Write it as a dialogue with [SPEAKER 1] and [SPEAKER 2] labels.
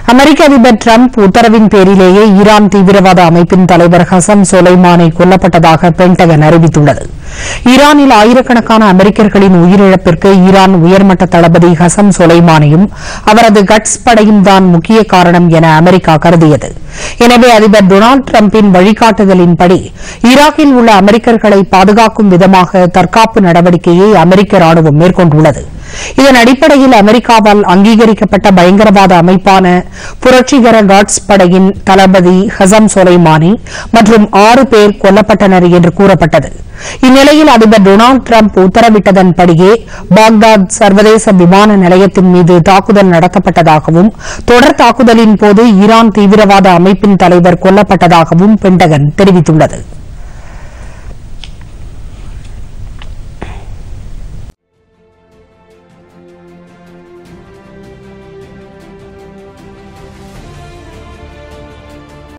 [SPEAKER 1] அமெரிக்க அதிபர் டிரம்ப் உத்தரவின் பேரிலேயே ஈரான் தீவிரவாத அமைப்பின் தலைவர் ஹசன் சொலைமானி கொல்லப்பட்டதாக பென்டகன் அறிவித்துள்ளது ஈரானில் ஆயிரக்கணக்கான அமெரிக்கர்களின் உயிரிழப்பிற்கு ஈரான் உயர்மட்ட தளபதி ஹசன் சொலைமானியும் அவரது கட்ஸ் படையும் தான் முக்கிய காரணம் என அமெரிக்கா கருதியது எனவே அதிபர் டொனால்டு டிரம்பின் வழிகாட்டுதலின்படி ஈராக்கில் உள்ள அமெரிக்கர்களை பாதுகாக்கும் விதமாக தற்காப்பு நடவடிக்கையை அமெரிக்க ராணுவம் மேற்கொண்டுள்ளது இதன் அடிப்படையில் அமெரிக்காவால் அங்கீகரிக்கப்பட்ட பயங்கரவாத அமைப்பான புரட்சிகர காட்ஸ் படையின் தளபதி ஹசம் சொலைமானி மற்றும் ஆறு பேர் கொல்லப்பட்டனர் என்று கூறப்பட்டது இந்நிலையில் அதிபர் டொனால்டு டிரம்ப் உத்தரவிட்டதன்படியே பாக்தாத் சர்வதேச விமான நிலையத்தின் மீது தாக்குதல் நடத்தப்பட்டதாகவும் தொடர் தாக்குதலின் போது ஈரான் தீவிரவாத அமைப்பின் தலைவர் கொல்லப்பட்டதாகவும் பென்டகன் தெரிவித்துள்ளது